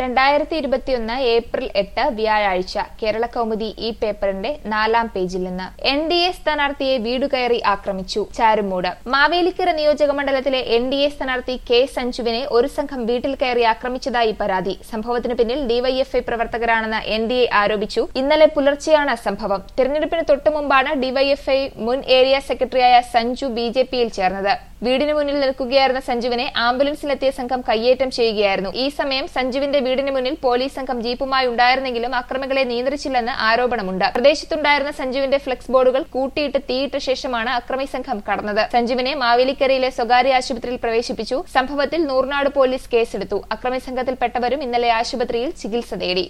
രണ്ടായിരത്തി ഇരുപത്തിയൊന്ന് ഏപ്രിൽ എട്ട് വ്യാഴാഴ്ച കേരള കൗമുദി ഈ പേപ്പറിന്റെ നാലാം പേജിൽ നിന്ന് എൻ ഡി എ സ്ഥാനാർത്ഥിയെ വീടുകയറി ആക്രമിച്ചു ചാരുമൂട് മാവേലിക്കര നിയോജക മണ്ഡലത്തിലെ എൻ ഡി എ സ്ഥാനാർത്ഥി കെ സഞ്ജുവിനെ ഒരു സംഘം വീട്ടിൽ കയറി ആക്രമിച്ചതായി പരാതി സംഭവത്തിന് പിന്നിൽ ഡിവൈഎഫ്ഐ പ്രവർത്തകരാണെന്ന് എൻ ഡി എ ആരോപിച്ചു ഇന്നലെ പുലർച്ചെയാണ് സംഭവം തിരഞ്ഞെടുപ്പിന് തൊട്ടുമുമ്പാണ് ഡിവൈഎഫ്ഐ മുൻ ഏരിയ സെക്രട്ടറിയായ സഞ്ജു ബി ജെ പിയിൽ ചേർന്നത് വീടിന് മുന്നിൽ നിൽക്കുകയായിരുന്ന സഞ്ജുവിനെ ആംബുലൻസിലെത്തിയ സംഘം കയ്യേറ്റം ചെയ്യുകയായിരുന്നു ഈ സമയം സഞ്ജുവിന്റെ വീടിന് മുന്നിൽ പോലീസ് സംഘം ജീപ്പുമായി ഉണ്ടായിരുന്നെങ്കിലും അക്രമികളെ നിയന്ത്രിച്ചില്ലെന്ന് ആരോപണമുണ്ട് പ്രദേശത്തുണ്ടായിരുന്ന സഞ്ജുവിന്റെ ഫ്ലെക്സ് ബോർഡുകൾ കൂട്ടിയിട്ട് തീയിട്ട ശേഷമാണ് അക്രമി സംഘം കടന്നത് സഞ്ജുവിനെ മാവേലിക്കരയിലെ സ്വകാര്യ ആശുപത്രിയിൽ പ്രവേശിപ്പിച്ചു സംഭവത്തിൽ നൂർനാട് പോലീസ് കേസെടുത്തു അക്രമി സംഘത്തിൽപ്പെട്ടവരും ഇന്നലെ ആശുപത്രിയിൽ ചികിത്സ തേടി